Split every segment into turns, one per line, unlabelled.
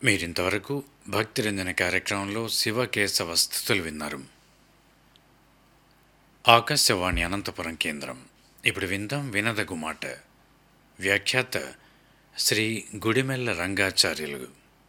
మీరింతవరకు భక్తి రంజన కార్యక్రమంలో శివకేశవ స్థుతులు విన్నారు ఆకాశవాణి అనంతపురం కేంద్రం ఇప్పుడు విందాం వినదగు మాట వ్యాఖ్యాత శ్రీ గుడిమెల్ల రంగాచార్యులు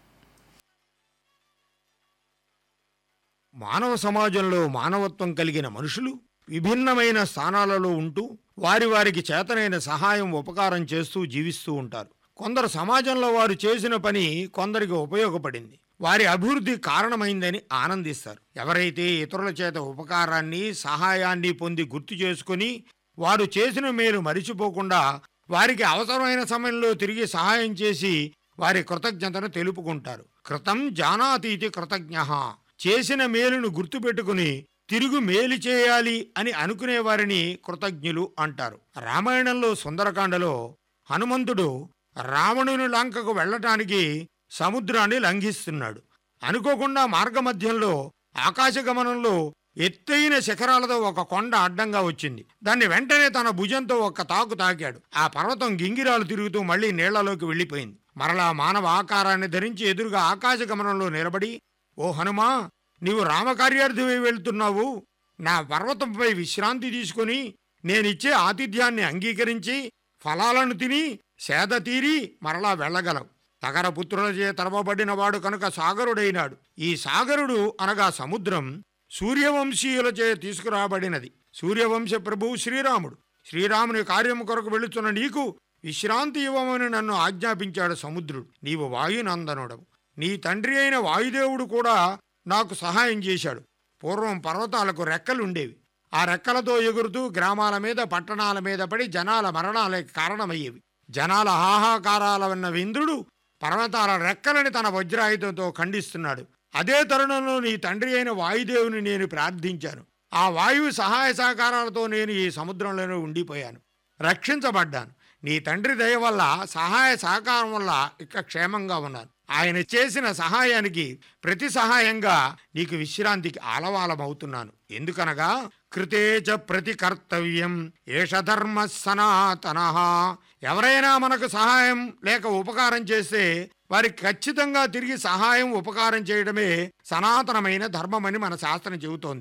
మానవ సమాజంలో మానవత్వం కలిగిన మనుషులు విభిన్నమైన స్థానాలలో ఉంటూ వారి వారికి చేతనైన సహాయం ఉపకారం చేస్తూ జీవిస్తూ ఉంటారు కొందరు సమాజంలో వారు చేసిన పని కొందరికి ఉపయోగపడింది వారి అభివృద్ధి కారణమైందని ఆనందిస్తారు ఎవరైతే ఇతరుల చేత ఉపకారాన్ని సహాయాన్ని పొంది గుర్తు చేసుకుని వారు చేసిన మేలు మరిచిపోకుండా వారికి అవసరమైన సమయంలో తిరిగి సహాయం చేసి వారి కృతజ్ఞతను తెలుపుకుంటారు కృతం జానాతీతి కృతజ్ఞ చేసిన మేలును గుర్తుపెట్టుకుని తిరుగు మేలు చేయాలి అని అనుకునే వారిని కృతజ్ఞులు అంటారు రామాయణంలో సుందరకాండలో హనుమంతుడు రావణుని లంకకు వెళ్ళటానికి సముద్రాన్ని లంఘిస్తున్నాడు అనుకోకుండా మార్గమధ్యంలో ఆకాశగమనంలో ఎత్తైన శిఖరాలతో ఒక కొండ అడ్డంగా వచ్చింది దాన్ని వెంటనే తన భుజంతో ఒక తాకు తాకాడు ఆ పర్వతం గింగిరాలు తిరుగుతూ మళ్లీ నీళ్లలోకి వెళ్ళిపోయింది మరలా మానవ ఆకారాన్ని ధరించి ఎదురుగా ఆకాశగమనంలో నిలబడి ఓ హనుమా నీవు రామకార్యార్థివై వెళ్తున్నావు నా పర్వతంపై విశ్రాంతి తీసుకుని నేనిచ్చే ఆతిథ్యాన్ని అంగీకరించి ఫలాలను తిని సేద తీరి మరలా వెళ్ళగలవు తగర పుత్రులచే తరమబడిన వాడు కనుక సాగరుడైనాడు ఈ సాగరుడు అనగా సముద్రం సూర్యవంశీయులచే తీసుకురాబడినది సూర్యవంశ ప్రభువు శ్రీరాముడు శ్రీరాముని కార్యము కొరకు వెళుతున్న నీకు విశ్రాంతి ఇవ్వమని నన్ను ఆజ్ఞాపించాడు సముద్రుడు నీవు వాయునందనుడవు నీ తండ్రి అయిన వాయుదేవుడు కూడా నాకు సహాయం చేశాడు పూర్వం పర్వతాలకు రెక్కలుండేవి ఆ రెక్కలతో ఎగురుతూ గ్రామాల మీద పట్టణాల మీద పడి జనాల మరణాలకు కారణమయ్యేవి జనాల హాహాకారాల విన్న ఇంద్రుడు పర్వతాల రెక్కలని తన వజ్రాయుధంతో ఖండిస్తున్నాడు అదే తరుణంలో నీ తండ్రి అయిన వాయుదేవుని నేను ప్రార్థించాను ఆ వాయువు సహాయ సహకారాలతో నేను ఈ సముద్రంలోనే ఉండిపోయాను రక్షించబడ్డాను నీ తండ్రి దయ వల్ల సహాయ సహకారం వల్ల ఇక క్షేమంగా ఉన్నాను ఆయన చేసిన సహాయానికి ప్రతి సహాయంగా నీకు విశ్రాంతికి ఆలవాలమవుతున్నాను ఎందుకనగా కృతేచ ప్రతి కర్తవ్యం ఏష ధర్మ సనాతన ఎవరైనా మనకు సహాయం లేక ఉపకారం చేస్తే వారికి ఖచ్చితంగా తిరిగి సహాయం ఉపకారం చేయడమే సనాతనమైన ధర్మమని మన శాస్త్రం చెబుతోంది